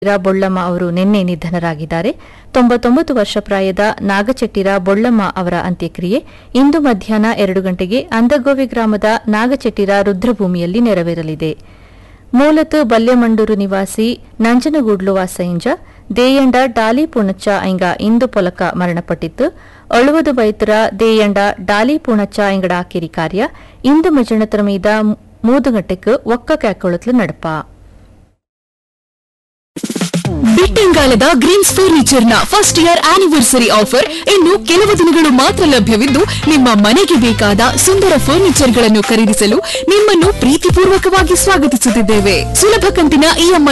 ರ ಬೊಳ್ಳಮ್ಮ ಅವರು ನಿನ್ನೆ ನಿಧನರಾಗಿದ್ದಾರೆ ತೊಂಬತ್ತೊಂಬತ್ತು ವರ್ಷ ಪ್ರಾಯದ ನಾಗಚೆಟ್ಟಿರ ಬೊಳ್ಳಮ್ಮ ಅವರ ಅಂತ್ಯಕ್ರಿಯೆ ಇಂದು ಮಧ್ಯಾಹ್ನ ಎರಡು ಗಂಟೆಗೆ ಅಂದಗೋವಿ ಗ್ರಾಮದ ನಾಗಚೆಟ್ಟಿರ ರುದ್ರಭೂಮಿಯಲ್ಲಿ ನೆರವೇರಲಿದೆ ಮೂಲತು ಬಲ್ಯಮಂಡೂರು ನಿವಾಸಿ ನಂಜನಗೂಡ್ಲು ವಾಸೈಂಜ ದೇಯಂಡ ಡಾಲಿ ಪೂಣಚ್ಚ ಐಂಗ ಇಂದು ಪೊಲಕ ಮರಣಪಟ್ಟಿತ್ತು ಅಳುವುದು ಬೈತರ ದೇಯಂಡ ಡಾಲಿ ಪೂಣಚ್ಚ ಐಂಗಡ ಆಕಿರಿ ಕಾರ್ಯ ಇಂದು ಮಜಣತರ ಮೀದ ಮೂದು ಗಂಟೆಗೆ ಒಕ್ಕ ಕ್ಯಾಕೊಳತ್ಲು ನಡಪ ಬಿಟ್ಟಂಗಾಲದ ಗ್ರೀನ್ಸ್ ಫರ್ನಿಚರ್ ನ ಫಸ್ಟ್ ಇಯರ್ ಆನಿವರ್ಸರಿ ಆಫರ್ ಇನ್ನು ಕೆಲವು ದಿನಗಳು ಮಾತ್ರ ಲಭ್ಯವಿದ್ದು ನಿಮ್ಮ ಮನೆಗೆ ಬೇಕಾದ ಸುಂದರ ಫರ್ನಿಚರ್ ಗಳನ್ನು ಖರೀದಿಸಲು ನಿಮ್ಮನ್ನು ಪ್ರೀತಿಪೂರ್ವಕವಾಗಿ ಸ್ವಾಗತಿಸುತ್ತಿದ್ದೇವೆ ಸುಲಭ ಕಂತಿನ ಇಎಂಐ